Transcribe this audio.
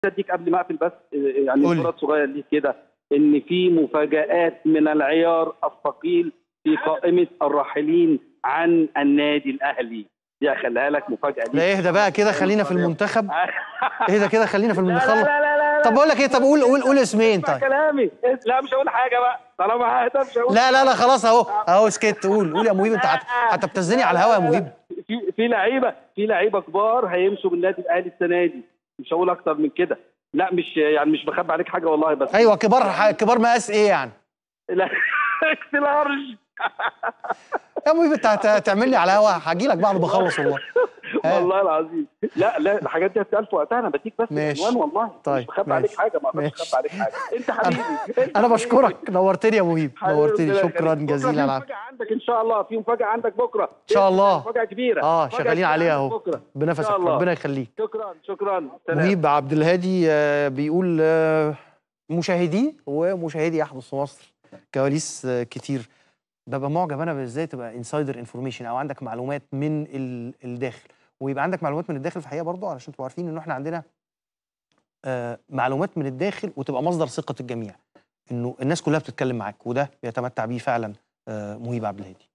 اديك قبل ما اقفل بس يعني قول لي. صوره صغير ليك كده ان في مفاجات من العيار الثقيل في قائمه الراحلين عن النادي الاهلي دي اخليها لك مفاجاه ليك لا اهدى بقى كده خلينا في المنتخب اهدى كده خلينا في لا لا المنتخب لا لا لا طب بقول لك ايه طب قول قول قول اسمين اسمع طيب كلامي لا مش هقول حاجه بقى طالما ههدى مش هقول لا لا لا خلاص اهو اهو سكت قول قول يا مهيب انت هت- هتبتزني على الهوا يا مهيب في في لعيبه في لعيبه كبار هيمشوا بالنادي الاهلي السنه دي مش هقول اكتر من كده لا مش يعني مش بخبي عليك حاجه والله بس ايوه كبار ح- كبار مقاس ايه يعني لا اكسلارج يا مهيب انت هت- هتعمل لي على الهوا هاجي لك بعد ما اخلص والله ها. والله العظيم لا لا الحاجات دي هتتقال في وقتها انا بديك بس ماشي. عنوان والله طيب، مش بخبي عليك ماشي. حاجه ما اقدرش ماشي. اخبي عليك حاجه انت حبيبي أنت انا حبيبي. بشكرك نورتني يا مهيب حبيبي، نورتني ربنا شكرا يخليك. بكرة جزيلا في على مفاجاه عندك ان شاء الله في مفاجاه عندك بكره ان شاء الله. مفاجاه كبيره اه مفاجأة شغالين كبيرة عليها عندك اهو بكرة. إن بنفسك شاء الله. ربنا يخليك شكرا شكرا سلام. مهيب عبد الهادي آه، بيقول آه، مشاهدي ومشاهدي احدث مصر كواليس آه، كتير ببقى معجب انا ازاي تبقى انسايدر انفورميشن او عندك معلومات من ال- الداخل ويبقى عندك معلومات من الداخل في الحقيقه برضه علشان تبقوا عارفين ان احنا عندنا آه، معلومات من الداخل وتبقى مصدر ثقه الجميع انه الناس كلها بتتكلم معاك وده بيتمتع بيه فعلا آه، مهيب عبد الهادي